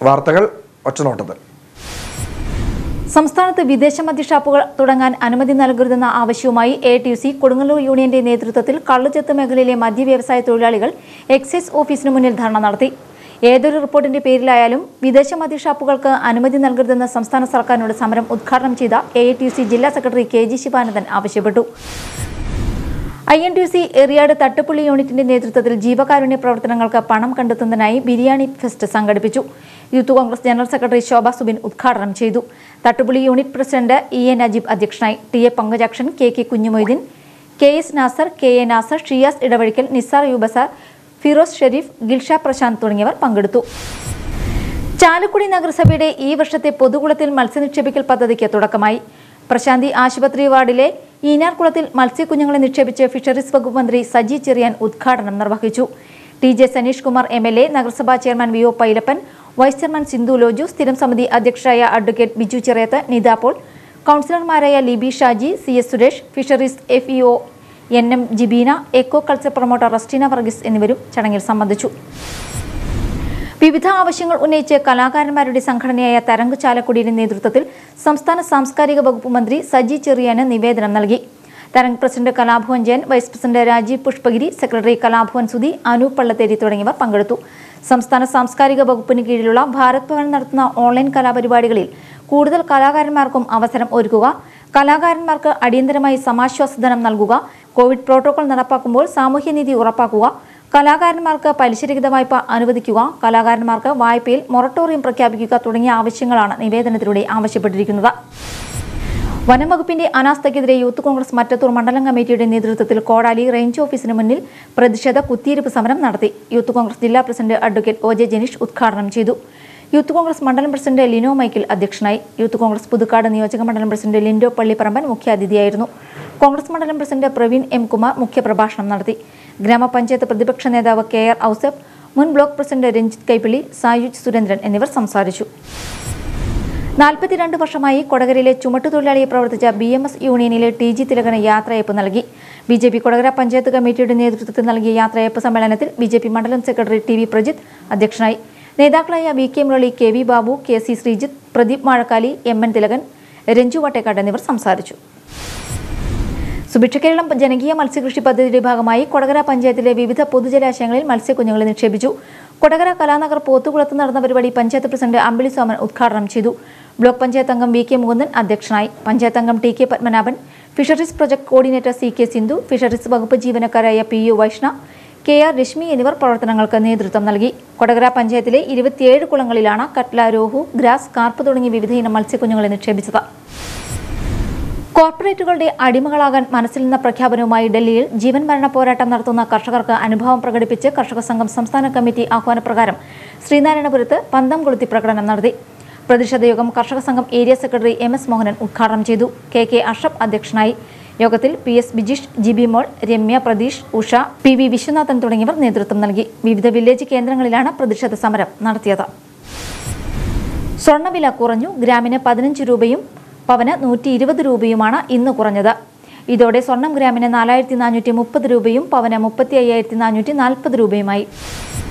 വാർത്തകൾ ഒറ്റനോട്ടത്തിൽ സംസ്ഥാനത്ത് വിദേശ മദ്യഷാപ്പുകൾ തുടങ്ങാൻ അനുമതി നൽകരുതെന്ന ആവശ്യവുമായി A T U C Kodungallur യൂണിയന്റെ നേതൃത്വത്തിൽ കള്ളുചെത്ത് മേഖലയിലെ മദ്യവ്യവസായ തൊഴിലാളികൾ എക്സൈസ് ഓഫീസിന് മുന്നിൽ ധർണ നടത്തി ഏതൊരു റിപ്പോർട്ടിന്റെ പേരിലായാലും വിദേശ മദ്യഷാപ്പുകൾക്ക് അനുമതി നൽകരുതെന്ന് സംസ്ഥാന സർക്കാരിനോട് സമരം ഉദ്ഘാടനം ചെയ്ത എ ടി യു സി ജില്ലാ സെക്രട്ടറി കെ ജി ശിവാനന്ദൻ ആവശ്യപ്പെട്ടു I N T C Eriyad Thattupulli യൂണിറ്റിന്റെ നേതൃത്വത്തിൽ ജീവകാരുണ്യ പ്രവർത്തനങ്ങൾക്ക് പണം കണ്ടെത്തുന്നതിനായി ബിരിയാണി ഫെസ്റ്റ് സംഘടിപ്പിച്ചു Youth Congress general secretary Shobha Subin ഉദ്ഘാടനം ചെയ്തു Thattupulli unit president E A Najeeb അധ്യക്ഷനായി T A Pankajakshan K K Kunjumoideen K S Nasar K A Nasar Shiyas Edavazhikkal Nisar യൂബസാർ ഫിറോസ് ഷെരീഫ് ഗിൽഷ പ്രശാന്ത് തുടങ്ങിയവർ പങ്കെടുത്തു ചാലക്കുടി നഗരസഭയുടെ ഈ വർഷത്തെ പൊതുകുളത്തിൽ മത്സ്യനിക്ഷേപിക്കൽ പദ്ധതിക്ക് തുടക്കമായി പ്രശാന്തി ആശുപത്രി വാർഡിലെ ഈനാർകുളത്തിൽ മത്സ്യക്കുഞ്ഞുങ്ങളെ നിക്ഷേപിച്ച് ഫിഷറീസ് വകുപ്പ് മന്ത്രി സജി ചെറിയാൻ ഉദ്ഘാടനം നിർവഹിച്ചു T J Saneesh Kumar M L A നഗരസഭാ chairman V O Pailappan vice chairman Sindhu Loju സ്ഥിരം സമിതി അധ്യക്ഷരായ അഡ്വക്കേറ്റ് ബിജു ചെറിയത്ത് നിത പോൾ കൗൺസിലർമാരായ Libi Shaji C S Suresh fisheries F E O N M Jibeena aquaculture promoter Rasteena Varghese എന്നിവരും ചടങ്ങിൽ സംബന്ധിച്ചു വിവിധ ആവശ്യങ്ങൾ ഉന്നയിച്ച് കലാകാരന്മാരുടെ സംഘടനയായ തരംഗ് ചാലക്കുടിയുടെ നേതൃത്വത്തിൽ സംസ്ഥാന സാംസ്കാരിക വകുപ്പ് മന്ത്രി സജി ചെറിയാന് നിവേദനം നൽകി Tarang president Kalabhavan Jayan vice president Rajeev Pushpagiri secretary Kalabhavan Sudhi Anoop Pallatheri തുടങ്ങിയവർ പങ്കെടുത്തു സംസ്ഥാന സാംസ്കാരിക വകുപ്പിന് കീഴിലുള്ള ഭാരത് ഭവൻ നടത്തുന്ന ഓൺലൈൻ കലാപരിപാടികളിൽ കൂടുതൽ കലാകാരന്മാർക്കും അവസരം ഒരുക്കുക കലാകാരന്മാർക്ക് അടിയന്തരമായി സമാശ്വാസധനം നൽകുക കോവിഡ് പ്രോട്ടോകോൾ നടപ്പാക്കുമ്പോൾ സാമൂഹ്യനീതി ഉറപ്പാക്കുക കലാകാരന്മാർക്ക് പലിശരഹിത വായ്പ അനുവദിക്കുക കലാകാരന്മാർക്ക് വായ്പയിൽ മൊറട്ടോറിയം പ്രഖ്യാപിക്കുക തുടങ്ങിയ ആവശ്യങ്ങളാണ് നിവേദനത്തിലൂടെ ആവശ്യപ്പെട്ടിരിക്കുന്നത് വനം വകുപ്പിന്റെ അനാസ്ഥയ്ക്കെതിരെ യൂത്ത് കോൺഗ്രസ് മറ്റത്തൂർ മണ്ഡലം കമ്മിറ്റിയുടെ നേതൃത്വത്തിൽ കോടാലി റേഞ്ച് ഓഫീസിന് മുന്നിൽ പ്രതിഷേധ കുത്തിയിരിപ്പ് സമരം നടത്തി യൂത്ത് കോൺഗ്രസ് ജില്ലാ president advocate O J Janeesh ഉദ്ഘാടനം ചെയ്തു യൂത്ത് കോൺഗ്രസ് മണ്ഡലം പ്രസിഡന്റ് ലിനോ മൈക്കിൾ അധ്യക്ഷനായി യൂത്ത് കോൺഗ്രസ് പുതുക്കാട് നിയോജക മണ്ഡലം പ്രസിഡന്റ് ലിൻഡോ പള്ളിപ്പറമ്പൻ മുഖ്യാതിഥിയായിരുന്നു കോൺഗ്രസ് മണ്ഡലം പ്രസിഡന്റ് പ്രവീൺ എം കുമാർ മുഖ്യപ്രഭാഷണം നടത്തി ഗ്രാമപഞ്ചായത്ത് പ്രതിപക്ഷ നേതാവ് കെ ആർ ഔസഫ് മുൻ ബ്ലോക്ക് പ്രസിഡന്റ് രഞ്ജിത്ത് കൈപ്പിള്ളി സായുജ് സുരേന്ദ്രൻ എന്നിവർ സംസാരിച്ചു നാൽപ്പത്തിരണ്ട് വർഷമായി കൊടകരയിലെ ചുമട്ടുതൊഴിലാളിയെ പ്രവർത്തിച്ച ബി എം എസ് യൂണിയനിലെ ടി ജി തിലകന് യാത്രയയപ്പ് നൽകി B J P Kodakara panchayat കമ്മിറ്റിയുടെ നേതൃത്വത്തിൽ നൽകിയ യാത്രയയപ്പ് സമ്മേളനത്തിൽ ബി ജെ പി മണ്ഡലം സെക്രട്ടറി ടി വി പ്രജിത്ത് അധ്യക്ഷനായി നേതാക്കളായ V K Murali K V Babu K C Sreejith Pradeep Vazhakkali M N Thilakan Ranju Vattekkad എന്നിവർ സംസാരിച്ചു സുഭിക്ഷ കേരളം ജനകീയ മത്സ്യകൃഷി പദ്ധതിയുടെ ഭാഗമായി കൊടകര പഞ്ചായത്തിലെ വിവിധ പൊതുജലാശയങ്ങളിൽ മത്സ്യക്കുഞ്ഞുങ്ങളെ നിക്ഷേപിച്ചു കൊടകര കലാനഗർ പോത്തുകുളത്ത് നടന്ന പരിപാടി പഞ്ചായത്ത് പ്രസിഡന്റ് അമ്പിളി സോമൻ ഉദ്ഘാടനം ചെയ്തു ബ്ലോക്ക് പഞ്ചായത്ത് അംഗം വി കെ മുകുന്ദൻ അധ്യക്ഷനായി പഞ്ചായത്ത് അംഗം T K Padmanabhan fisheries project coordinator C K Sindhu fisheries വകുപ്പ് ജീവനക്കാരായ P U Vaishna K R Rashmi എന്നിവർ പ്രവർത്തനങ്ങൾക്ക് നേതൃത്വം നൽകി കൊടകര പഞ്ചായത്തിലെ ഇരുപത്തിയേഴ് കുളങ്ങളിലാണ് കട്ല രോഹു ഗ്രാസ് കാർപ്പ് തുടങ്ങിയ വിവിധ ഇനം മത്സ്യക്കുഞ്ഞുങ്ങളെ നിക്ഷേപിച്ചത് കോർപ്പറേറ്റുകളുടെ അടിമകളാകാൻ മനസ്സിൽ നിന്ന പ്രഖ്യാപനവുമായി ഡൽഹിയിൽ ജീവൻ മരണ പോരാട്ടം നടത്തുന്ന കർഷകർക്ക് അനുഭവം പ്രകടിപ്പിച്ച് കർഷക സംഘം സംസ്ഥാന കമ്മിറ്റി ആഹ്വാനപ്രകാരം ശ്രീനാരായണപുരത്ത് പന്തം കൊളുത്തി പ്രകടനം നടത്തി പ്രതിഷേധ യോഗം കർഷക സംഘം area secretary M S Mohanan ഉദ്ഘാടനം ചെയ്തു കെ കെ അഷ്റഫ് അധ്യക്ഷനായി യോഗത്തിൽ P S Bijeesh Jibi Mol Ramya Pratheesh Usha P V Viswanathan തുടങ്ങിയവർ നേതൃത്വം നൽകി വിവിധ വില്ലേജ് കേന്ദ്രങ്ങളിലാണ് പ്രതിഷേധ സമരം നടത്തിയത് സ്വർണ്ണവില കുറഞ്ഞു ഗ്രാമിന് പതിനഞ്ച് രൂപയും പവന് നൂറ്റി ഇരുപത് രൂപയുമാണ് ഇന്ന് കുറഞ്ഞത് ഇതോടെ സ്വർണം ഗ്രാമിന് നാലായിരത്തി നാനൂറ്റി മുപ്പത് രൂപയും പവന് മുപ്പത്തി അയ്യായിരത്തി നാനൂറ്റി നാൽപ്പത് രൂപയുമായി